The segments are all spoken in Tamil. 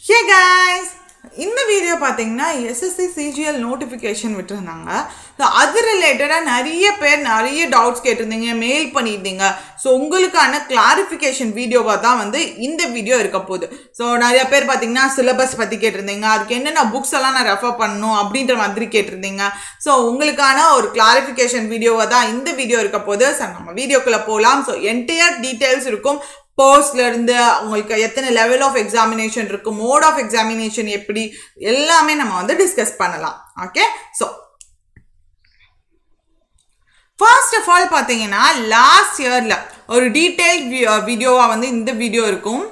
ஹே guys இந்த வீடியோ பார்த்தீங்கன்னா எஸ்எஸ்சி சிஜிஎல் நோட்டிஃபிகேஷன் விட்டுருந்தாங்க ஸோ அது ரிலேட்டடாக நிறைய பேர் நிறைய டவுட்ஸ் கேட்டிருந்தீங்க மெயில் பண்ணியிருந்தீங்க ஸோ உங்களுக்கான கிளாரிஃபிகேஷன் வீடியோவாக தான் வந்து இந்த வீடியோ இருக்க போகுது ஸோ நிறைய பேர் பார்த்தீங்கன்னா சிலபஸ் பற்றி கேட்டிருந்தீங்க அதுக்கு என்னென்ன புக்ஸ் எல்லாம் நான் ரெஃபர் பண்ணணும் அப்படின்ற மாதிரி கேட்டிருந்தீங்க ஸோ உங்களுக்கான ஒரு கிளாரிஃபிகேஷன் வீடியோவாக தான் இந்த வீடியோ இருக்க போகுது ஸோ நம்ம வீடியோக்குள்ளே போகலாம் ஸோ என்டையர் டீட்டெயில்ஸ் இருக்கும் போஸ்ட்ல இருந்து உங்களுக்கு எத்தனை லெவல் ஆஃப் எக்ஸாமினேஷன் இருக்கு மோட் ஆஃப் எக்ஸாமினேஷன் எப்படி எல்லாமே நம்ம வந்து டிஸ்கஸ் பண்ணலாம் okay so first of all பார்த்தீங்கன்னா லாஸ்ட் இயரில் ஒரு டீட்டெயில் வீடியோவாக வந்து இந்த வீடியோ இருக்கும்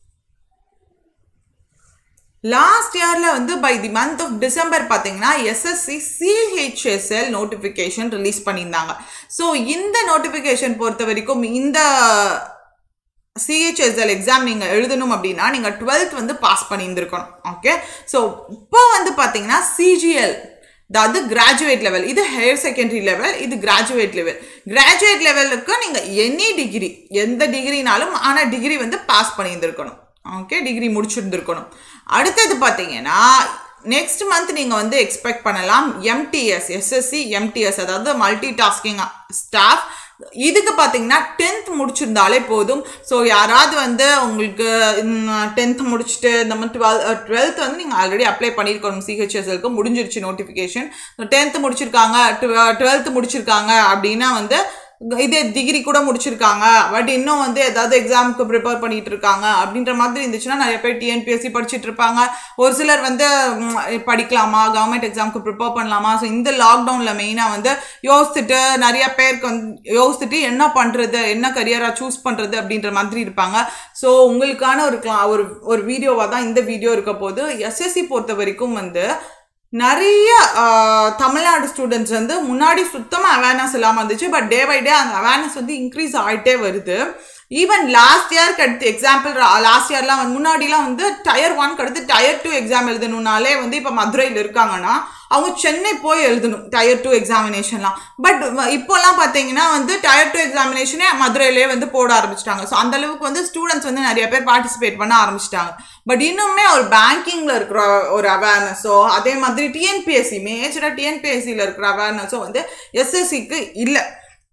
லாஸ்ட் இயரில் வந்து by the month of December பார்த்தீங்கன்னா எஸ்எஸ்சி சிஹெச்எஸ்எல் நோட்டிஃபிகேஷன் ரிலீஸ் பண்ணியிருந்தாங்க ஸோ இந்த நோட்டிஃபிகேஷன் பொறுத்த வரைக்கும் இந்த சிஹெச்எஸ்எல் எக்ஸாம் நீங்கள் எழுதணும் அப்படின்னா நீங்கள் டுவெல்த் வந்து பாஸ் பண்ணியிருந்துருக்கணும் ஓகே ஸோ இப்போ வந்து பார்த்தீங்கன்னா சிஜிஎல் அதாவது கிராஜுவேட் லெவல் இது ஹையர் செகண்டரி லெவல் இது கிராஜுவேட் லெவல் கிராஜுவேட் லெவலுக்கு நீங்கள் எனி டிகிரி எந்த டிகிரினாலும் ஆனால் டிகிரி வந்து பாஸ் பண்ணியிருந்துருக்கணும் ஓகே டிகிரி முடிச்சிருந்துருக்கணும் அடுத்தது பார்த்தீங்கன்னா நெக்ஸ்ட் மந்த் நீங்கள் வந்து எக்ஸ்பெக்ட் பண்ணலாம் எம்டிஎஸ் எஸ்எஸ்சி எம்டிஎஸ் அதாவது மல்டி டாஸ்கிங் ஸ்டாஃப் இதுக்கு பார்த்தீங்கன்னா டென்த் முடிச்சிருந்தாலே போதும் ஸோ யாராவது வந்து உங்களுக்கு டென்த் முடிச்சுட்டு இந்த மாதிரி டுவெல் டுவெல்த் வந்து நீங்கள் ஆல்ரெடி அப்ளை பண்ணியிருக்கணும் சிஹெச்எஸ்எல்க்கு முடிஞ்சிருச்சு நோட்டிஃபிகேஷன் டென்த் முடிச்சிருக்காங்க டுவெல்த் முடிச்சிருக்காங்க அப்படின்னா வந்து இதே டிகிரி கூட முடிச்சிருக்காங்க பட் இன்னும் வந்து ஏதாவது எக்ஸாமுக்கு ப்ரிப்பேர் பண்ணிட்டு இருக்காங்க அப்படின்ற மாதிரி இருந்துச்சுன்னா நிறைய பேர் டிஎன்பிஎஸ்சி படிச்சுட்டு இருப்பாங்க ஒரு சிலர் வந்து படிக்கலாமா கவர்மெண்ட் எக்ஸாமுக்கு ப்ரிப்பேர் பண்ணலாமா ஸோ இந்த லாக்டவுனில் மெயினாக வந்து யோசிச்சுட்டு நிறைய பேருக்கு வந்து யோசிச்சுட்டு என்ன பண்ணுறது என்ன கரியராக சூஸ் பண்ணுறது அப்படின்ற மாதிரி இருப்பாங்க ஸோ உங்களுக்கான ஒரு கிளா ஒரு ஒரு வீடியோவாக தான் இந்த வீடியோ இருக்க போது எஸ்எஸ்சி பொறுத்த வரைக்கும் வந்து நிறைய தமிழ்நாடு ஸ்டூடெண்ட்ஸ் வந்து முன்னாடி சுத்தமாக அவேர்னஸ் இல்லாமல் இருந்துச்சு பட் டே பை டே அந்த அவேர்னஸ் வந்து இன்க்ரீஸ் ஆகிட்டே வருது ஈவன் லாஸ்ட் இயர்க்கு அடுத்து எக்ஸாம்பிள் லாஸ்ட் இயர்லாம் வந்து முன்னாடிலாம் வந்து டயர் ஒன்க்கு அடுத்து டயர் டூ எக்ஸாம் எழுதணும்னாலே வந்து இப்போ மதுரையில் இருக்காங்கன்னா அவங்க சென்னை போய் எழுதணும் டயர் டூ எக்ஸாமினேஷன்லாம் பட் இப்போல்லாம் பார்த்தீங்கன்னா வந்து டயர் டூ எக்ஸாமினேஷனே மதுரையிலே வந்து போட ஆரம்பிச்சிட்டாங்க ஸோ அந்த அளவுக்கு வந்து ஸ்டூடெண்ட்ஸ் வந்து நிறைய பேர் பார்ட்டிசிபேட் பண்ண ஆரம்பிச்சிட்டாங்க பட் இன்னுமே ஒரு பேங்கிங்கில் இருக்கிற ஒரு அவேர்னஸோ அதே மாதிரி டிஎன்பிஎஸ்சி மேஜராக டிஎன்பிஎஸ்சியில் இருக்கிற அவேர்னஸோ வந்து எஸ்எஸ்சிக்கு இல்லை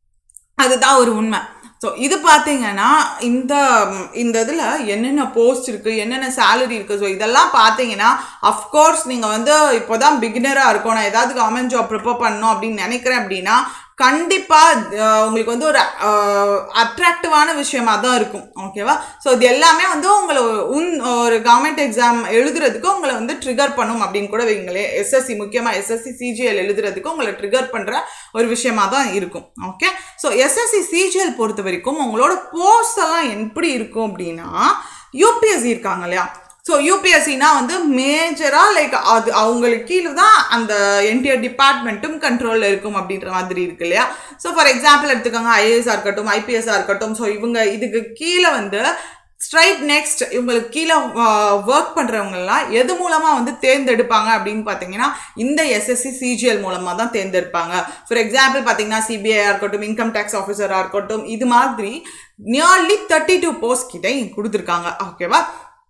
அதுதான் ஒரு உண்மை ஸோ இது பார்த்தீங்கன்னா இந்த இந்த இதில் என்னென்ன போஸ்ட் இருக்குது என்னென்ன சேலரி இருக்குது ஸோ இதெல்லாம் பார்த்தீங்கன்னா அஃப்கோர்ஸ் நீங்கள் வந்து இப்போ தான் பிகினராக இருக்கும் நான் ஏதாவது கவர்மெண்ட் ஜாப் ப்ரிப்பேர் பண்ணணும் அப்படின்னு நினைக்கிறேன் அப்படின்னா கண்டிப்பாக உங்களுக்கு வந்து ஒரு அட்ராக்டிவான விஷயமா தான் இருக்கும் ஓகேவா ஸோ இது எல்லாமே வந்து உங்களை உன் ஒரு கவர்மெண்ட் எக்ஸாம் எழுதுறதுக்கு உங்களை வந்து ட்ரிகர் பண்ணும் அப்படின்னு கூட வைங்களே எஸ்எஸ்சி முக்கியமாக எஸ்எஸ்சி சிஜிஎல் எழுதுறதுக்கு உங்களை ட்ரிகர் பண்ணுற ஒரு விஷயமா தான் இருக்கும் ஓகே ஸோ எஸ்எஸ்சி சிஜிஎல் பொறுத்த வரைக்கும் உங்களோட போஸ்ட் எல்லாம் எப்படி இருக்கும் அப்படின்னா யூபிஎஸ்சி இருக்காங்க இல்லையா ஸோ யூபிஎஸ்சினா வந்து மேஜராக லைக் அது அவங்களுக்கு கீழே தான் அந்த என்டையர் டிபார்ட்மெண்ட்டும் கண்ட்ரோலில் இருக்கும் அப்படின்ற மாதிரி இருக்கு இல்லையா ஸோ ஃபார் எக்ஸாம்பிள் எடுத்துக்கோங்க ஐஏஎஸ்ஆர் இருக்கட்டும் ஐபிஎஸ்ஆர் இருக்கட்டும் ஸோ இவங்க இதுக்கு கீழே வந்து ஸ்ட்ரைட் நெக்ஸ்ட் இவங்களுக்கு கீழே ஒர்க் பண்ணுறவங்கலாம் எது மூலமாக வந்து தேர்ந்தெடுப்பாங்க அப்படின்னு பார்த்தீங்கன்னா இந்த எஸ்எஸ்சி சிஜிஎல் மூலமாக தான் தேர்ந்தெடுப்பாங்க ஃபார் எக்ஸாம்பிள் பார்த்தீங்கன்னா சிபிஐ இருக்கட்டும் இன்கம் டேக்ஸ் ஆஃபீஸராக இருக்கட்டும் இது மாதிரி நியர்லி தேர்ட்டி டூ போஸ்ட் கிட்டே கொடுத்துருக்காங்க ஓகேவா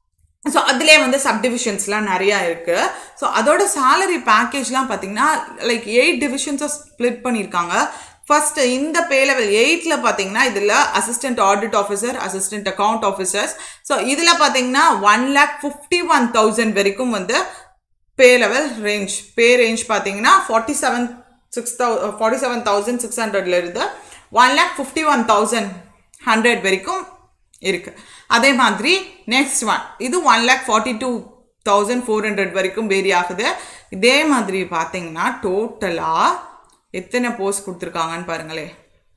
ஸோ அதிலே வந்து சப்டிவிஷன்ஸ்லாம் நிறையா இருக்குது ஸோ அதோட சேலரி பேக்கேஜ்லாம் பார்த்தீங்கன்னா லைக் எயிட் டிவிஷன்ஸாக ஸ்ப்ளிட் பண்ணியிருக்காங்க ஃபர்ஸ்ட் இந்த பே லெவல் எயிட்டில் பார்த்தீங்கன்னா இதில் assistant audit officer assistant account officers so இதில் பார்த்தீங்கன்னா one lakh fifty one thousand வரைக்கும் வந்து pay level range pay range பார்த்தீங்கன்னா forty seven six thou forty seven thousand six ஹண்ட்ரட்லேருந்து one lakh fifty one thousand hundred வரைக்கும் இருக்குது அதே மாதிரி நெக்ஸ்ட் ஒன் இது one lakh forty two thousand four hundred வரைக்கும் வேரி ஆகுது இதே மாதிரி பார்த்தீங்கன்னா டோட்டலாக எத்தனை போஸ்ட் கொடுத்துருக்காங்கன்னு பாருங்களேன்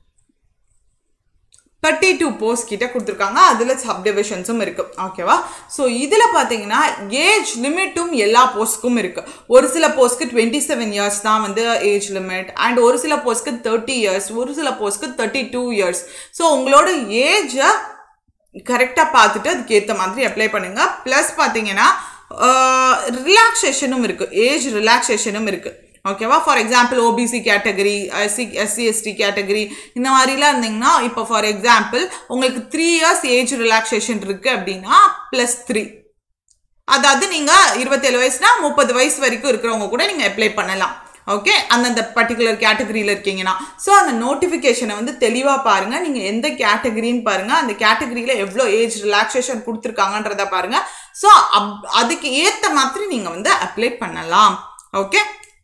தேர்ட்டி டூ போஸ்ட் கிட்ட கொடுத்துருக்காங்க அதில் சப்டிவிஷன்ஸும் இருக்குது ஓகேவா ஸோ இதில் பார்த்தீங்கன்னா ஏஜ் லிமிட்டும் எல்லா போஸ்ட்க்கும் இருக்குது ஒரு சில போஸ்ட்க்கு டுவெண்ட்டி செவன் இயர்ஸ் தான் வந்து ஏஜ் லிமிட் அண்ட் ஒரு சில போஸ்ட்க்கு தேர்ட்டி இயர்ஸ் ஒரு சில போஸ்ட்க்கு தேர்ட்டி டூ இயர்ஸ் ஸோ உங்களோட ஏஜை கரெக்டாக பார்த்துட்டு அதுக்கு ஏற்ற மாதிரி அப்ளை பண்ணுங்கள் ப்ளஸ் பார்த்தீங்கன்னா ரிலாக்ஸேஷனும் இருக்குது ஏஜ் ரிலாக்ஸேஷனும் இருக்குது ஓகேவா for example OBC category SC SC ST category இந்த மாதிரிலாம் இருந்தீங்கன்னா இப்போ ஃபார் எக்ஸாம்பிள் உங்களுக்கு த்ரீ இயர்ஸ் ஏஜ் ரிலாக்ஸேஷன் இருக்குது அப்படின்னா ப்ளஸ் த்ரீ அதாவது நீங்கள் இருபத்தேழு வயசுனா முப்பது வயசு வரைக்கும் இருக்கிறவங்க கூட நீங்கள் அப்ளை பண்ணலாம் ஓகே அந்தந்த பர்டிகுலர் கேட்டகரியில் இருக்கீங்கன்னா ஸோ அந்த நோட்டிஃபிகேஷனை வந்து தெளிவாக பாருங்கள் நீங்கள் எந்த கேட்டகரின்னு பாருங்கள் அந்த கேட்டகரியில் எவ்வளோ ஏஜ் ரிலாக்ஸேஷன் கொடுத்துருக்காங்கன்றத பாருங்கள் ஸோ அப் அதுக்கு ஏற்ற மாதிரி நீங்கள் வந்து அப்ளை பண்ணலாம் ஓகே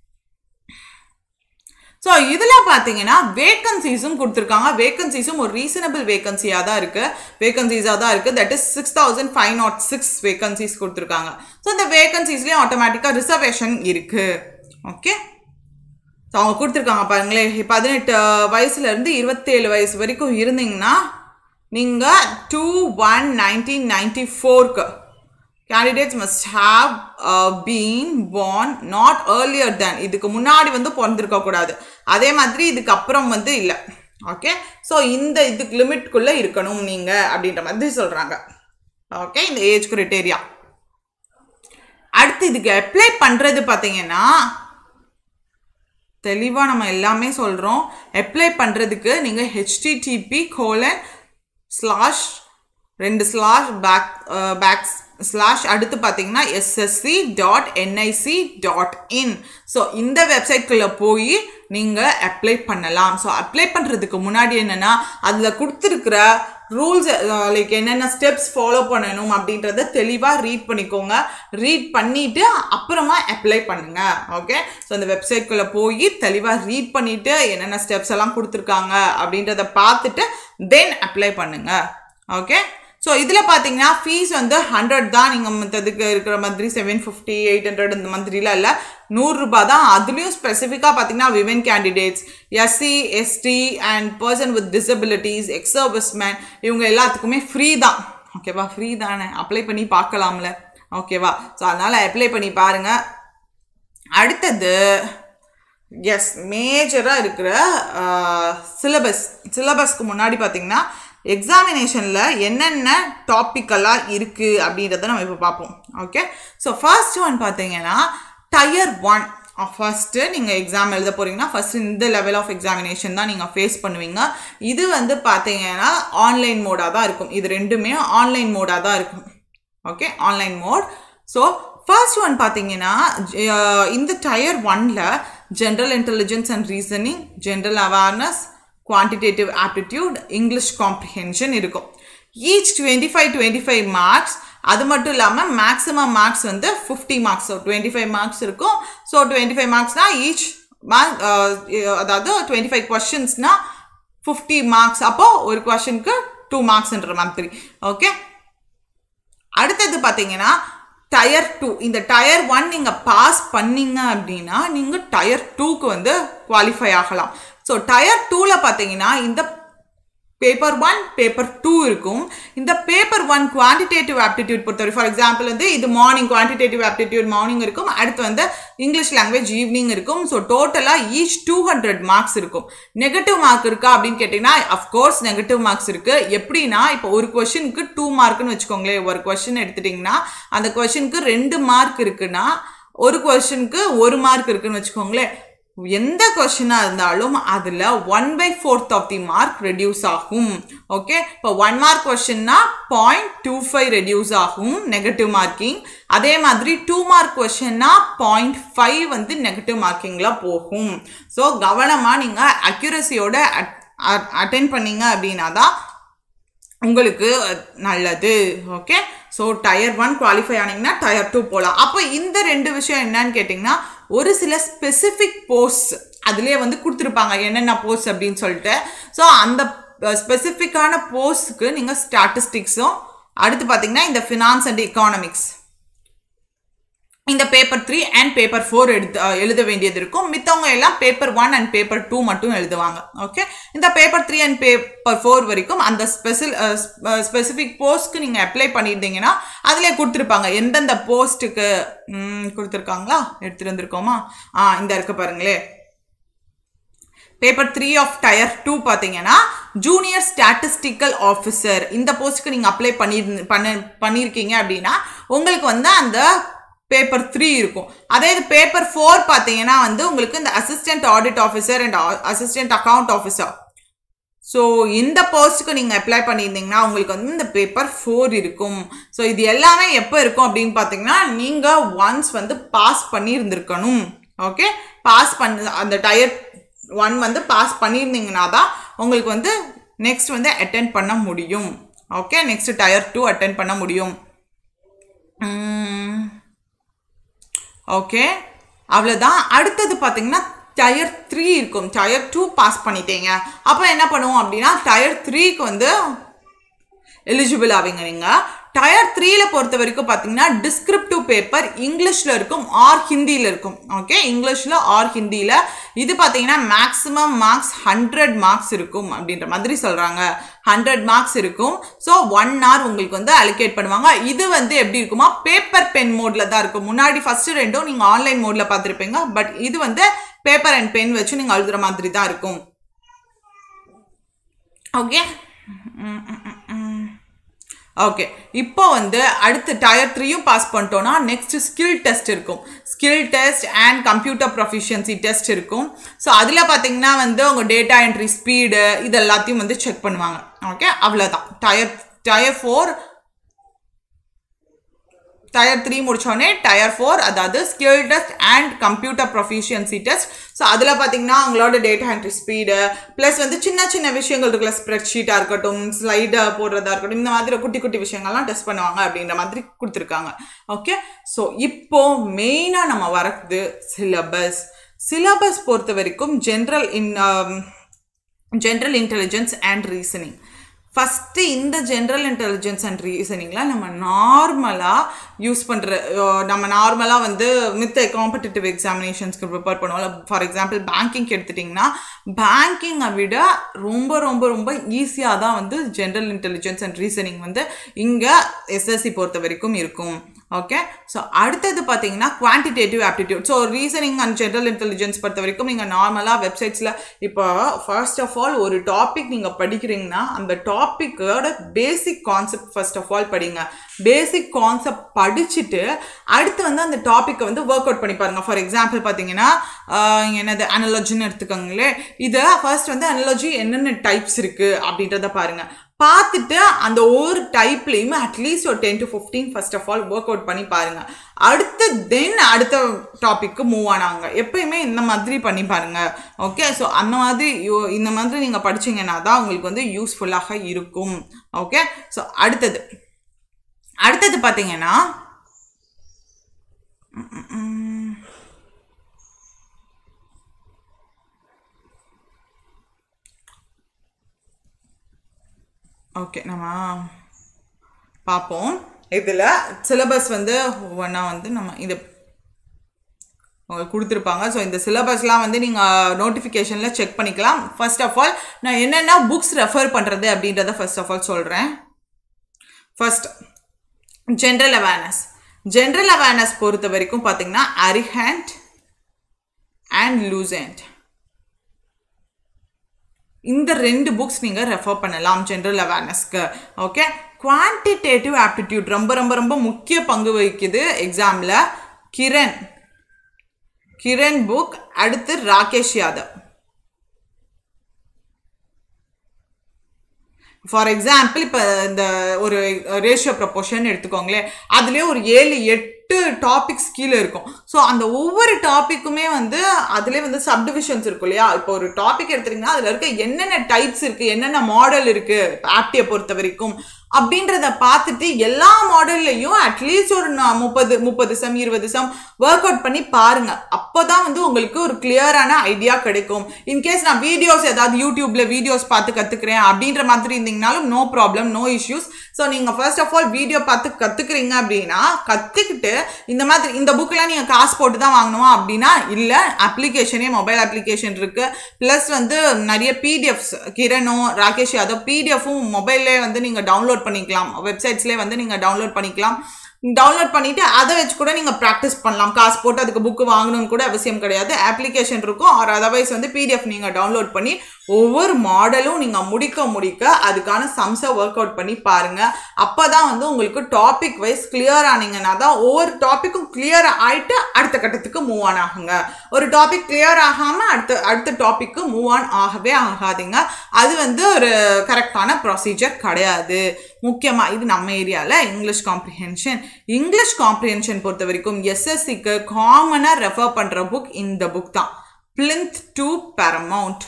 ஸோ இதில் பார்த்தீங்கன்னா வேக்கன்சிஸும் கொடுத்துருக்காங்க வேக்கன்சிஸும் ஒரு ரீசனபிள் வேக்கன்சியாக தான் இருக்குது வேக்கன்சிஸாக தான் இருக்குது that is six thousand five nought six vacancies கொடுத்துருக்காங்க ஸோ இந்த வேக்கன்சிஸ்லேயும் ஆட்டோமேட்டிக்காக ரிசர்வேஷன் இருக்குது ஓகே ஸோ அவங்க கொடுத்துருக்காங்க பாருங்களேன் பதினெட்டு வயசுலேருந்து இருபத்தேழு வயசு வரைக்கும் இருந்தீங்கன்னா நீங்கள் டூ ஒன் நைன்டீன் நைன்டி ஃபோர்க்கு candidates must have been born not earlier than இதுக்கு முன்னாடி வந்து பிறந்திருக்க கூடாது அதே மாதிரி இதுக்கு அப்புறம் வந்து இல்லை ஓகே ஸோ இந்த இதுக்கு லிமிட்குள்ளே இருக்கணும் நீங்கள் அப்படின்ற மாதிரி சொல்கிறாங்க ஓகே இந்த ஏஜ் கிரிட்டேரியா அடுத்து இதுக்கு அப்ளை பண்ணுறது பார்த்தீங்கன்னா தெளிவாக நம்ம எல்லாமே சொல்கிறோம் அப்ளை பண்ணுறதுக்கு நீங்கள் ஹெச்டிடிபி கோலன் ஸ்லாஷ் ரெண்டு ஸ்லாஷ் பேக் பேக்ஸ் ஸ்லாஷ் அடுத்து பார்த்தீங்கன்னா SSC dot NIC dot in so இந்த வெப்சைட்குள்ளே போய் நீங்கள் அப்ளை பண்ணலாம் ஸோ அப்ளை பண்ணுறதுக்கு முன்னாடி என்னென்னா அதில் கொடுத்துருக்குற ரூல்ஸ் லைக் என்னென்ன ஸ்டெப்ஸ் ஃபாலோ பண்ணணும் அப்படின்றத தெளிவாக ரீட் பண்ணிக்கோங்க ரீட் பண்ணிவிட்டு அப்புறமா அப்ளை பண்ணுங்க ஓகே ஸோ அந்த வெப்சைட்குள்ளே போய் தெளிவாக ரீட் பண்ணிவிட்டு என்னென்ன ஸ்டெப்ஸ் எல்லாம் கொடுத்துருக்காங்க அப்படின்றத பார்த்துட்டு தென் அப்ளை பண்ணுங்க ஓகே ஸோ இதில் பார்த்தீங்கன்னா ஃபீஸ் வந்து ஹண்ட்ரட் தான் நீங்கள் மற்றதுக்கு இருக்கிற மாதிரி செவன் ஃபிஃப்டி எயிட் ஹண்ட்ரட் இந்த மாதிரிலாம் இல்லை நூறுரூபா தான் அதுலேயும் ஸ்பெசிஃபிக்காக பார்த்தீங்கன்னா women candidates SC ST and person with disabilities ex serviceman இவங்க எல்லாத்துக்குமே ஃப்ரீ தான் ஓகேவா ஃப்ரீ தானே அப்ளை பண்ணி பார்க்கலாம்ல ஓகேவா ஸோ அதனால் அப்ளை பண்ணி பாருங்கள் அடுத்தது எஸ் மேஜராக இருக்கிற சிலபஸ் சிலபஸ்க்கு முன்னாடி பார்த்தீங்கன்னா எக்ஸாமினேஷனில் என்னென்ன டாப்பிக்கெல்லாம் இருக்குது அப்படின்றத நம்ம இப்போ பார்ப்போம் ஓகே ஸோ ஃபர்ஸ்ட் ஒன் பார்த்தீங்கன்னா டயர் ஒன் ஃபஸ்ட்டு நீங்கள் எக்ஸாம் எழுத போகிறீங்கன்னா ஃபஸ்ட்டு இந்த லெவல் ஆஃப் எக்ஸாமினேஷன் தான் நீங்கள் ஃபேஸ் பண்ணுவீங்க இது வந்து பார்த்தீங்கன்னா ஆன்லைன் மோடாக தான் இருக்கும் இது ரெண்டுமே ஆன்லைன் மோடாக தான் இருக்கும் okay online mode so first one பார்த்தீங்கன்னா இந்த டயர் ஒனில் general intelligence and reasoning general awareness quantitative aptitude English comprehension இருக்கும் each twenty five twenty five marks அது மட்டும் இல்லாமல் மேக்ஸிமம் மார்க்ஸ் வந்து fifty marks so twenty five marks இருக்கும் ஸோ டுவெண்ட்டி ஃபைவ் மார்க்ஸ்னால் ஈச் மார்க் அதாவது டுவெண்ட்டி ஃபைவ் கொஷின்ஸ்னால் ஃபிஃப்டி மார்க்ஸ் அப்போது ஒரு கொஷனுக்கு டூ மார்க்ஸ்ன்ற மாதிரி ஓகே அடுத்தது பார்த்தீங்கன்னா டயர் டூ இந்த டயர் ஒன் நீங்கள் பாஸ் பண்ணீங்க அப்படின்னா நீங்கள் டயர் டூக்கு வந்து குவாலிஃபை ஆகலாம் ஸோ டயர் டூவில் பார்த்தீங்கன்னா இந்த பேப்பர் ஒன் பேப்பர் டூ இருக்கும் இந்த பேப்பர் ஒன் குவான்டிடேட்டிவ் ஆப்டிடியூட் பொறுத்தவரை ஃபார் எக்ஸாம்பிள் வந்து இது மார்னிங் குவான்டிடேட்டிவ் ஆப்டிடியூட் மார்னிங் இருக்கும் அடுத்து வந்து இங்கிலீஷ் லாங்குவேஜ் ஈவினிங் இருக்கும் ஸோ டோட்டலாக ஈச் டூ ஹண்ட்ரட் மார்க்ஸ் இருக்கும் நெகட்டிவ் மார்க் இருக்கா அப்படின்னு கேட்டிங்கன்னா அஃப்கோர்ஸ் நெகட்டிவ் மார்க்ஸ் இருக்குது எப்படின்னா இப்போ ஒரு கொஷனுக்கு டூ மார்க்குன்னு வச்சுக்கோங்களேன் ஒரு கொஷின் எடுத்துட்டிங்கன்னா அந்த கொஷனுக்கு ரெண்டு மார்க் இருக்குன்னா ஒரு கொஷனுக்கு ஒரு மார்க் இருக்குன்னு வச்சுக்கோங்களேன் எந்த கொஷினாக இருந்தாலும் அதில் one by fourth of the mark reduce ஆகும் ஓகே இப்போ ஒன் மார்க் கொஷின்னா பாயிண்ட் டூ ஃபைவ் ரெடியூஸ் ஆகும் நெகட்டிவ் மார்க்கிங் அதே மாதிரி டூ மார்க் கொஷின்னா பாயிண்ட் ஃபைவ் வந்து நெகட்டிவ் மார்க்கிங்கில் போகும் ஸோ கவனமாக நீங்கள் அக்யூரஸியோட அட்டென்ட் பண்ணீங்க அப்படின்னா தான் உங்களுக்கு நல்லது okay so tier one qualify ஆனீங்கன்னா டயர் டூ போகலாம் அப்போ இந்த ரெண்டு விஷயம் என்னன்னு கேட்டிங்கன்னா ஒரு சில ஸ்பெசிஃபிக் போஸ்ட் அதுலேயே வந்து கொடுத்துருப்பாங்க என்னென்ன போஸ்ட் அப்படின்னு சொல்லிட்டு ஸோ அந்த ஸ்பெசிஃபிக்கான போஸ்ட்டுக்கு நீங்கள் ஸ்டாட்டிஸ்டிக்ஸும் அடுத்து பார்த்தீங்கன்னா இந்த ஃபினான்ஸ் அண்ட் எக்கானமிக்ஸ் இந்த paper three and paper four எடுத்து எழுத வேண்டியது இருக்கும் மித்தவங்க எல்லாம் paper one and paper two மட்டும் எழுதுவாங்க ஓகே இந்த paper three and paper four வரைக்கும் அந்த ஸ்பெஷல் ஸ்பெசிஃபிக் போஸ்ட்க்கு நீங்கள் அப்ளை பண்ணியிருந்தீங்கன்னா அதிலே கொடுத்துருப்பாங்க எந்தெந்த போஸ்ட்டுக்கு கொடுத்துருக்காங்களா எடுத்துகிட்டு வந்திருக்கோமா ஆ இந்த இருக்க பாருங்களே paper three of tier two பார்த்தீங்கன்னா ஜூனியர் ஸ்டாட்டிஸ்டிக்கல் ஆஃபீஸர் இந்த போஸ்ட்டுக்கு நீங்கள் அப்ளை பண்ணி பண்ண பண்ணியிருக்கீங்க அப்படின்னா உங்களுக்கு வந்து அந்த பேப்பர் த்ரீ இருக்கும் அதே இது பேப்பர் ஃபோர் பார்த்தீங்கன்னா வந்து உங்களுக்கு இந்த assistant audit officer and assistant account officer so இந்த போஸ்ட்டுக்கு நீங்கள் அப்ளை பண்ணியிருந்தீங்கன்னா உங்களுக்கு வந்து இந்த பேப்பர் ஃபோர் இருக்கும் ஸோ இது எல்லாமே எப்போ இருக்கும் அப்படின்னு பார்த்தீங்கன்னா நீங்கள் ஒன்ஸ் வந்து பாஸ் பண்ணியிருந்திருக்கணும் ஓகே பாஸ் பண்ண அந்த டயர் ஒன் வந்து பாஸ் பண்ணியிருந்தீங்கன்னா தான் உங்களுக்கு வந்து நெக்ஸ்ட் வந்து அட்டென்ட் பண்ண முடியும் okay next tier two attend பண்ண முடியும் ஓகே அவ்வளோதான் அடுத்தது பார்த்தீங்கன்னா டயர் த்ரீ இருக்கும் டயர் டூ பாஸ் பண்ணிட்டீங்க அப்போ என்ன பண்ணுவோம் அப்படின்னா டயர் த்ரீக்கு வந்து எலிஜிபிள் ஆவீங்க நீங்கள் டயர் த்ரீல பொறுத்த வரைக்கும் பார்த்தீங்கன்னா டிஸ்கிரிப்டிவ் பேப்பர் இங்கிலீஷில் இருக்கும் ஆர் ஹிந்தியில் இருக்கும் ஓகே இங்கிலீஷில் ஆர் ஹிந்தியில் இது பார்த்தீங்கன்னா மேக்ஸிமம் மார்க்ஸ் ஹண்ட்ரட் மார்க்ஸ் இருக்கும் அப்படின்ற மாதிரி சொல்கிறாங்க ஹண்ட்ரட் மார்க்ஸ் இருக்கும் ஸோ ஒன் ஹவர் உங்களுக்கு வந்து அலோகேட் பண்ணுவாங்க இது வந்து எப்படி இருக்குமா பேப்பர் பென் மோடில் தான் இருக்கும் முன்னாடி ஃபஸ்ட்டு ரெண்டும் நீங்கள் ஆன்லைன் மோடில் பார்த்துருப்பீங்க பட் இது வந்து பேப்பர் அண்ட் பென் வச்சு நீங்கள் எழுதுகிற மாதிரி தான் இருக்கும் ஓகே ஓகே இப்போ வந்து அடுத்து டயர் த்ரீயும் பாஸ் பண்ணிட்டோன்னா நெக்ஸ்ட் ஸ்கில் டெஸ்ட் இருக்கும் skill test and computer proficiency test இருக்கும் ஸோ அதில் பார்த்தீங்கன்னா வந்து உங்கள் டேட்டா என்ட்ரி ஸ்பீடு இது எல்லாத்தையும் வந்து செக் பண்ணுவாங்க ஓகே அவ்வளோதான் tier tier four tier three முடிச்சோடனே டயர் ஃபோர் அதாவது skill test and computer proficiency test so அதில் பார்த்தீங்கன்னா உங்களோட டேட்டா என்ட்ரி ஸ்பீடு ப்ளஸ் வந்து சின்ன சின்ன விஷயங்கள் இருக்குல்ல ஸ்ப்ரெட் ஷீட்டாக இருக்கட்டும் ஸ்லைடை போடுறதா இருக்கட்டும் இந்த மாதிரி குட்டி குட்டி விஷயங்கள்லாம் டெஸ்ட் பண்ணுவாங்க அப்படின்ற மாதிரி கொடுத்துருக்காங்க ஓகே ஸோ இப்போ மெயினாக நம்ம வரது சிலபஸ் சிலபஸ் பொறுத்த வரைக்கும் general in general intelligence and reasoning first இந்த ஜென்ரல் இன்டெலிஜென்ஸ் அண்ட் ரீசனிங்கில் நம்ம நார்மலாக யூஸ் பண்ணுற நம்ம நார்மலாக வந்து மித்த காம்படிட்டிவ் எக்ஸாமினேஷன்ஸ்க்கு ப்ரிப்பேர் பண்ணுவோம்ல ஃபார் எக்ஸாம்பிள் பேங்கிங் எடுத்துட்டிங்கன்னா பேங்கிங்கை விட ரொம்ப ரொம்ப ரொம்ப ஈஸியாக தான் வந்து ஜென்ரல் இன்டெலிஜென்ஸ் அண்ட் ரீசனிங் வந்து இங்கே எஸ்எஸ்சி பொறுத்த வரைக்கும் இருக்கும் ஓகே ஸோ அடுத்தது பார்த்தீங்கன்னா quantitative aptitude so reasoning and general intelligence பொறுத்த வரைக்கும் நீங்கள் நார்மலாக வெப்சைட்ஸில் இப்போ ஃபர்ஸ்ட் ஆஃப் ஆல் ஒரு டாபிக் நீங்கள் படிக்கிறீங்கன்னா அந்த டாப்பிக்கோட basic concept first of all படிங்க பேசிக் கான்செப்ட் படிச்சுட்டு அடுத்து வந்து அந்த டாப்பிக்கை வந்து ஒர்க் அவுட் பண்ணி பாருங்கள் ஃபார் எக்ஸாம்பிள் பார்த்தீங்கன்னா என்னது அனலஜின்னு எடுத்துக்கோங்களே இதை ஃபர்ஸ்ட் வந்து அனலஜி என்னென்ன டைப்ஸ் இருக்குது அப்படின்றத பாருங்கள் பார்த்துட்டு அந்த ஒவ்வொரு டைப்லேயுமே அட்லீஸ்ட் ஒரு ten to fifteen first of all work out பண்ணி பாருங்கள் அடுத்து தென் அடுத்த டாபிக்கு மூவ் ஆனாங்க எப்பயுமே இந்த மாதிரி பண்ணி பாருங்கள் ஓகே ஸோ அந்த மாதிரி இந்த மாதிரி நீங்கள் படிச்சீங்கன்னா தான் உங்களுக்கு வந்து யூஸ்ஃபுல்லாக இருக்கும் ஓகே ஸோ அடுத்தது அடுத்தது பார்த்தீங்கன்னா ஓகே நம்ம பார்ப்போம் இதில் சிலபஸ் வந்து ஒவ்வொன்றா வந்து நம்ம இது உங்களுக்கு கொடுத்துருப்பாங்க ஸோ இந்த சிலபஸ்லாம் வந்து நீங்கள் நோட்டிஃபிகேஷனில் செக் பண்ணிக்கலாம் ஃபர்ஸ்ட் ஆஃப் ஆல் நான் என்னென்ன புக்ஸ் ரெஃபர் பண்ணுறது அப்படின்றத ஃபர்ஸ்ட் ஆஃப் ஆல் சொல்கிறேன் first general awareness general awareness பொறுத்த வரைக்கும் பார்த்தீங்கன்னா அரிஹண்ட் அண்ட் லூசண்ட் இந்த ரெண்டு புக்ஸ் நீங்கள் ரெஃபர் பண்ணலாம் ஜென்ரல் அவேர்னஸ்க்கு ஓகே குவான்டிடேட்டிவ் ஆப்டிடியூட் ரொம்ப ரொம்ப ரொம்ப முக்கிய பங்கு வகிக்குது எக்ஸாமில் கிரண் கிரண் புக் அடுத்து ராகேஷ் யாதவ் ஃபார் எக்ஸாம்பிள் இப்போ இந்த ஒரு ரேஷியோ ப்ரப்போர்ஷன் எடுத்துக்கோங்களேன் அதுலேயே ஒரு ஏழு எட்டு டாபிக்ஸ் கீழே இருக்கும் ஸோ அந்த ஒவ்வொரு டாப்பிக்குமே வந்து அதுலேயே வந்து சப்டிவிஷன்ஸ் இருக்கும் இல்லையா இப்போ ஒரு டாபிக் எடுத்துட்டிங்கன்னா அதில் இருக்க என்னென்ன டைப்ஸ் இருக்குது என்னென்ன மாடல் இருக்குது ஆப்டியை பொறுத்த வரைக்கும் அப்படின்றத பார்த்துட்டு எல்லா மாடல்லையும் அட்லீஸ்ட் ஒரு முப்பது முப்பது சம் இருபது சம் ஒர்க் அவுட் பண்ணி பாருங்க அப்போ தான் வந்து உங்களுக்கு ஒரு கிளியரான ஐடியா கிடைக்கும் இன்கேஸ் நான் வீடியோஸ் ஏதாவது யூடியூப்ல வீடியோஸ் பார்த்து கற்றுக்குறேன் அப்படின்ற மாதிரி இருந்தீங்கனாலும் no problem no issues so நீங்கள் ஃபர்ஸ்ட் ஆஃப் ஆல் வீடியோ பார்த்து கற்றுக்குறீங்க அப்படின்னா கற்றுக்கிட்டு இந்த மாதிரி இந்த புக்கெலாம் நீங்கள் காசு போட்டு தான் வாங்கணுமா அப்படின்னா இல்லை அப்ளிகேஷனே மொபைல் அப்ளிகேஷன் இருக்குது ப்ளஸ் வந்து நிறைய பிடிஎஃப்ஸ் கிரணோ ராகேஷ் யாதவ் பிடிஎஃப்பும் மொபைல்லே வந்து நீங்கள் டவுன்லோட் பண்ணிக்கலாம் வெப்சைட்ஸ்லேயே வந்து நீங்கள் டவுன்லோட் பண்ணிக்கலாம் டவுன்லோட் பண்ணிட்டு அதை வச்சு கூட நீங்கள் ப்ராக்டிஸ் பண்ணலாம் காசு போட்டு அதுக்கு புக்கு வாங்கணும்னு கூட அவசியம் கிடையாது அப்ளிகேஷன் இருக்கும் ஆர் அதர்வைஸ் வந்து பிடிஎஃப் நீங்கள் டவுன்லோட் பண்ணி ஒவ்வொரு மாடலும் நீங்கள் முடிக்க முடிக்க அதுக்கான சம்ஸை ஒர்க் அவுட் பண்ணி பாருங்க அப்போ தான் வந்து உங்களுக்கு டாபிக் வைஸ் கிளியர் ஆனீங்கன்னா தான் ஒவ்வொரு டாப்பிக்கும் கிளியர் ஆயிட்டு அடுத்த கட்டத்துக்கு மூவ் ஆன் ஆகுங்க ஒரு டாபிக் கிளியர் ஆகாமல் அடுத்த அடுத்த டாபிக்கு மூவ் ஆன் ஆகவே ஆகாதீங்க அது வந்து ஒரு கரெக்டான ப்ரொசீஜர் கிடையாது முக்கியமாக இது நம்ம ஏரியாவில் இங்கிலீஷ் காம்ப்ரிஹென்ஷன் இங்கிலீஷ் காம்ப்ரிஹென்ஷன் பொறுத்த வரைக்கும் எஸ்எஸ்சிக்கு காமனாக ரெஃபர் பண்ணுற புக் இந்த புக் தான் plinth to paramount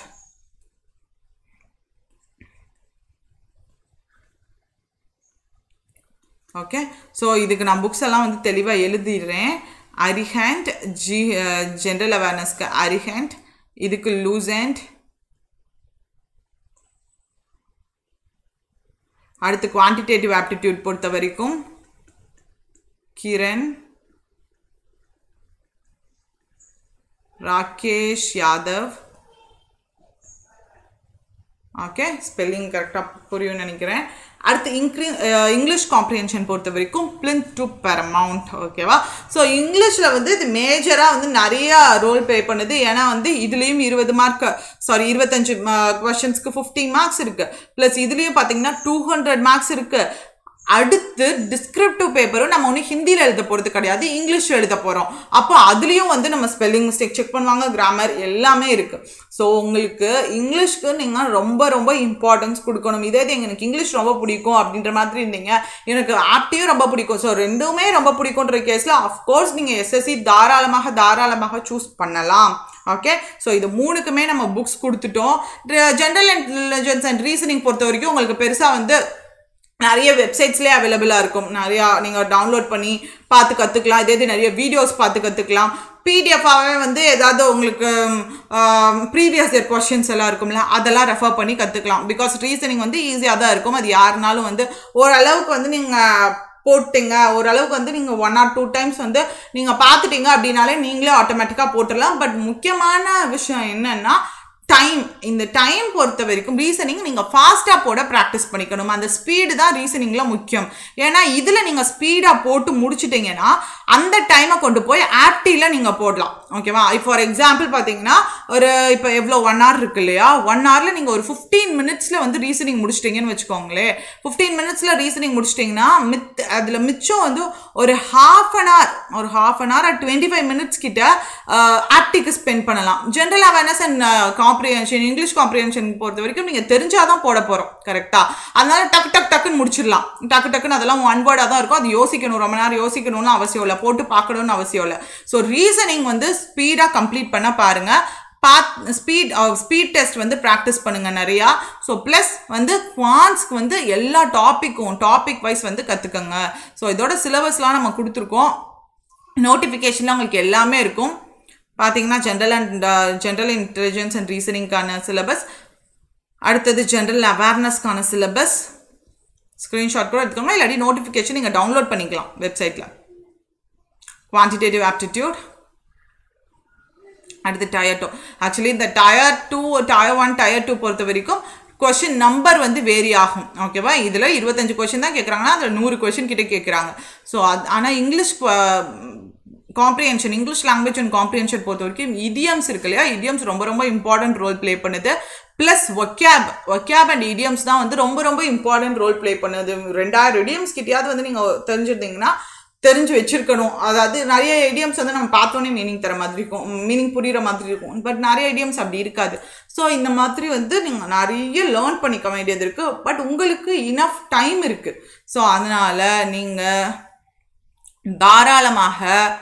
okay so இதுக்கு நான் புக்ஸ் எல்லாம் வந்து தெளிவாக எழுதிடுறேன் அரிஹேண்ட் ஜி ஜென்ரல் அவேர்னஸ்க்கு அரிஹேண்ட் இதுக்கு லூசண்ட் அடுத்து குவான்டிடேட்டிவ் ஆப்டிடியூட் பொறுத்த வரைக்கும் கிரண் ராகேஷ் யாதவ் ஓகே ஸ்பெல்லிங் கரெக்டாக புரியும்னு நினைக்கிறேன் அடுத்து இன்க்ரீ இங்கிலீஷ் காம்ப்ரிஹென்ஷன் பொறுத்த வரைக்கும் பிளிந்த் டு பெரமவுண்ட் ஓகேவா ஸோ இங்கிலீஷில் வந்து இது மேஜராக வந்து நிறையா ரோல் ப்ளே பண்ணுது ஏன்னா வந்து இதுலேயும் இருபது மார்க் சாரி இருபத்தஞ்சு கொஷின்ஸ்க்கு ஃபிஃப்டி மார்க்ஸ் இருக்குது ப்ளஸ் இதுலேயும் பார்த்தீங்கன்னா டூ ஹண்ட்ரட் மார்க்ஸ் இருக்குது அடுத்து டிஸ்கிரிப்டிவ் பேப்பரும் நம்ம ஒன்றும் ஹிந்தியில் எழுத போகிறது கிடையாது இங்கிலீஷில் எழுத போகிறோம் அப்போ அதுலேயும் வந்து நம்ம ஸ்பெல்லிங் மிஸ்டேக் செக் பண்ணுவாங்க கிராமர் எல்லாமே இருக்குது ஸோ உங்களுக்கு இங்கிலீஷ்க்கு நீங்கள் ரொம்ப ரொம்ப இம்பார்ட்டன்ஸ் கொடுக்கணும் இதே இது எனக்கு இங்கிலீஷ் ரொம்ப பிடிக்கும் அப்படின்ற மாதிரி இருந்தீங்க எனக்கு ஆப்டியும் ரொம்ப பிடிக்கும் ஸோ ரெண்டுமே ரொம்ப பிடிக்குன்ற கேஸில் அஃப்கோர்ஸ் நீங்கள் எஸ்எஸ்சி தாராளமாக தாராளமாக சூஸ் பண்ணலாம் ஓகே ஸோ இது மூணுக்குமே நம்ம புக்ஸ் கொடுத்துட்டோம் ஜென்ரல் இன்டெலிஜென்ஸ் அண்ட் ரீசனிங் பொறுத்த வரைக்கும் உங்களுக்கு பெருசாக வந்து நிறைய வெப்சைட்ஸ்லேயே அவைலபிளாக இருக்கும் நிறையா நீங்கள் டவுன்லோட் பண்ணி பார்த்து கற்றுக்கலாம் இதே இது நிறைய வீடியோஸ் பார்த்து கற்றுக்கலாம் பிடிஎஃபாகவே வந்து ஏதாவது உங்களுக்கு ப்ரீவியஸ் இயர் கொஷின்ஸ் எல்லாம் இருக்கும்ல அதெல்லாம் ரெஃபர் பண்ணி கற்றுக்கலாம் பிகாஸ் ரீசனிங் வந்து ஈஸியாக தான் இருக்கும் அது யாருனாலும் வந்து ஓரளவுக்கு வந்து நீங்கள் போட்டிங்க ஓரளவுக்கு வந்து நீங்கள் ஒன் ஆர் டூ டைம்ஸ் வந்து நீங்கள் பார்த்துட்டீங்க அப்படின்னாலே நீங்களே ஆட்டோமேட்டிக்காக போட்டுடலாம் பட் முக்கியமான விஷயம் என்னென்னா டைம் இந்த டைம் பொறுத்த வரைக்கும் ரீசனிங் நீங்கள் ஃபாஸ்ட்டாக போட ப்ராக்டிஸ் பண்ணிக்கணும் அந்த ஸ்பீடு தான் ரீசனிங்கில் முக்கியம் ஏன்னா இதில் நீங்கள் ஸ்பீடாக போட்டு முடிச்சிட்டிங்கன்னா அந்த டைமை கொண்டு போய் ஆப்டியில் நீங்கள் போடலாம் ஓகேவா ஃபார் எக்ஸாம்பிள் பார்த்தீங்கன்னா ஒரு இப்போ எவ்வளோ ஒன் ஹவர் இருக்கு இல்லையா ஒன் ஹவரில் நீங்கள் ஒரு ஃபிஃப்டீன் மினிட்ஸில் வந்து ரீசனிங் முடிச்சிட்டிங்கன்னு வச்சுக்கோங்களேன் ஃபிஃப்டீன் மினிட்ஸில் ரீசனிங் முடிச்சிட்டிங்கன்னா மித் அதில் மிச்சம் வந்து ஒரு ஹாஃப் அன் ஹவர் ஒரு half an hour twenty five minutes கிட்ட ஆப்டிக்கு ஸ்பெண்ட் பண்ணலாம் general awareness and comprehension English comprehension பொறுத்த வரைக்கும் நீங்கள் தெரிஞ்சாதான் போட போகிறோம் கரெக்டாக அதனால டக்கு டக்கு டக்குன்னு முடிச்சிடலாம் டக்கு டக்குன்னு அதெல்லாம் ஒன் வேர்டாக தான் இருக்கும் அது யோசிக்கணும் ரொம்ப நேரம் யோசிக்கணும்னு அவசியம் இல்லை போட்டு பார்க்கணும்னு அவசியம் இல்லை ஸோ ரீசனிங் வந்து ஸ்பீடாக கம்ப்ளீட் பண்ண பாருங்கள் பாத் ஸ்பீட் ஸ்பீட் டெஸ்ட் வந்து ப்ராக்டிஸ் பண்ணுங்கள் நிறையா ஸோ ப்ளஸ் வந்து குவான்ஸ்க்கு வந்து எல்லா டாப்பிக்கும் டாபிக் வைஸ் வந்து கற்றுக்கங்க ஸோ இதோட சிலபஸ்லாம் நம்ம கொடுத்துருக்கோம் நோட்டிஃபிகேஷனில் உங்களுக்கு எல்லாமே இருக்கும் பார்த்தீங்கன்னா general and general intelligence and ரீசனிங்கான சிலபஸ் அடுத்தது ஜென்ரல் அவேர்னஸ்க்கான சிலபஸ் ஸ்க்ரீன்ஷாட் கூட எடுத்துக்கோங்க இல்லாட்டி நோட்டிஃபிகேஷன் நீங்கள் டவுன்லோட் பண்ணிக்கலாம் வெப்சைட்டில் குவான்டிடேட்டிவ் ஆப்டிடியூட் அடுத்து டயர் டூ ஆக்சுவலி இந்த tier two tier one tier two பொறுத்த வரைக்கும் கொஷின் நம்பர் வந்து வேரி ஆகும் ஓகேவா இதில் இருபத்தஞ்சு கொஷின் தான் கேட்குறாங்கன்னா அதில் நூறு கொஷின் கிட்ட கேட்குறாங்க ஸோ அது ஆனால் English comprehension English language and comprehension பொறுத்த வரைக்கும் இடியம்ஸ் இருக்கு இல்லையா இடியம்ஸ் ரொம்ப ரொம்ப இம்பார்ட்டன்ட் ரோல் ப்ளே பண்ணுது plus vocab vocab and idioms தான் வந்து ரொம்ப ரொம்ப இம்பார்ட்டன்ட் ரோல் ப்ளே பண்ணுது ரெண்டாயிரம் இடியம்ஸ் கிட்டயாவது வந்து நீங்கள் தெரிஞ்சிருந்தீங்கன்னா தெரிஞ்சு வச்சிருக்கணும் அதாவது நிறைய ஐடியம்ஸ் வந்து நம்ம பார்த்தோன்னே மீனிங் தர மாதிரி இருக்கும் மீனிங் புரிகிற மாதிரி இருக்கும் பட் நிறைய ஐடியம்ஸ் அப்படி இருக்காது ஸோ இந்த மாதிரி வந்து நீங்கள் நிறைய லேர்ன் பண்ணிக்க வேண்டியது இருக்குது பட் உங்களுக்கு இனஃப் டைம் இருக்குது ஸோ அதனால் நீங்கள் தாராளமாக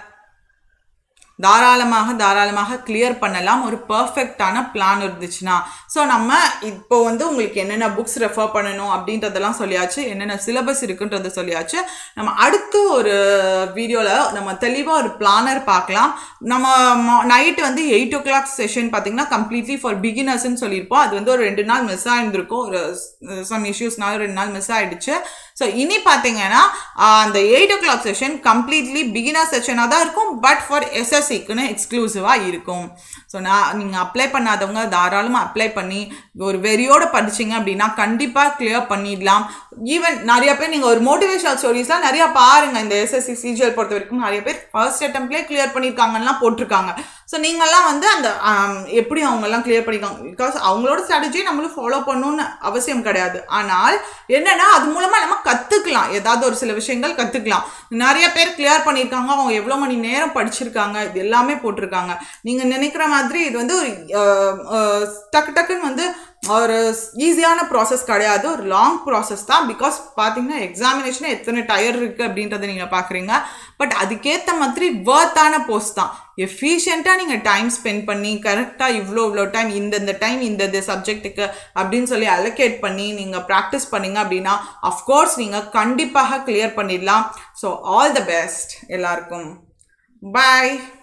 தாராளமாக தாராளமாக கிளியர் பண்ணலாம் ஒரு பர்ஃபெக்டான பிளான் இருந்துச்சுன்னா ஸோ நம்ம இப்போ வந்து உங்களுக்கு என்னென்ன புக்ஸ் ரெஃபர் பண்ணணும் அப்படின்றதெல்லாம் சொல்லியாச்சு என்னென்ன சிலபஸ் இருக்குன்றத சொல்லியாச்சு நம்ம அடுத்து ஒரு வீடியோவில் நம்ம தெளிவாக ஒரு பிளானர் பார்க்கலாம் நம்ம நைட்டு வந்து எயிட் ஓ கிளாக் செஷன் பார்த்தீங்கன்னா கம்ப்ளீட்லி ஃபார் பிகினர்ஸ்னு சொல்லியிருப்போம் அது வந்து ஒரு ரெண்டு நாள் மிஸ் ஆயிருந்திருக்கும் ஒரு சம் இஷ்யூஸ்னால ரெண்டு நாள் மிஸ் ஆயிடுச்சு ஸோ இனி பார்த்தீங்கன்னா அந்த eight o'clock session completely beginner செஷனாக தான் இருக்கும் பட் ஃபார் எஸ்எஸ்சி எஸ்எஸ்சிக்குன்னு எக்ஸ்க்ளூசிவாக இருக்கும் ஸோ நான் நீங்கள் அப்ளை பண்ணாதவங்க தாராளமாக அப்ளை பண்ணி ஒரு வெறியோட படிச்சீங்க அப்படின்னா கண்டிப்பாக கிளியர் பண்ணிடலாம் ஈவன் நிறைய பேர் நீங்கள் ஒரு மோட்டிவேஷனல் ஸ்டோரிஸ்லாம் நிறையா பாருங்க இந்த எஸ்எஸ்சி சிஜிஎல் பொறுத்த வரைக்கும் நிறைய பேர் ஃபர்ஸ்ட் அட்டம்ப்ட்லேயே கிளியர் பண்ணியிருக்காங்கலாம் போட்டிருக்காங்க ஸோ நீங்கள்லாம் வந்து அந்த ஆம், எப்படி அவங்கெல்லாம் கிளியர் பண்ணியிருக்காங்க பிகாஸ் அவங்களோட ஸ்ட்ராட்டஜி நம்மளும் ஃபாலோ பண்ணணும்னு அவசியம் கிடையாது ஆனால் என்னன்னா அது மூலமாக நம்ம கற்றுக்கலாம் ஏதாவது ஒரு சில விஷயங்கள் கற்றுக்கலாம் நிறைய பேர் கிளியர் பண்ணியிருக்காங்க அவங்க எவ்வளோ மணி நேரம் படிச்சிருக்காங்க இது எல்லாமே போட்டிருக்காங்க நீங்கள் நினைக்கிற மாதிரி இது வந்து ஒரு அஹ், அஹ், டக்கு டக்குன்னு வந்து ஒரு ஈஸியான ப்ராசஸ் கிடையாது ஒரு லாங் ப்ராசஸ் தான் பிகாஸ் பார்த்தீங்கன்னா எக்ஸாமினேஷன் எத்தனை டயர் இருக்குது அப்படின்றத நீங்கள் பார்க்குறீங்க பட் அதுக்கேற்ற மாதிரி ஒர்த்தான போஸ்ட் தான் எஃபிஷியண்ட்டாக நீங்கள் டைம் ஸ்பெண்ட் பண்ணி கரெக்டாக இவ்வளோ இவ்வளோ டைம் இந்தந்த டைம் இந்த சப்ஜெக்ட்டுக்கு அப்படின்னு சொல்லி அலோகேட் பண்ணி நீங்கள் ப்ராக்டிஸ் பண்ணீங்க அப்படின்னா அஃப்கோர்ஸ் நீங்கள் கண்டிப்பாக கிளியர் பண்ணிடலாம் ஸோ ஆல் த பெஸ்ட் எல்லாருக்கும் பாய்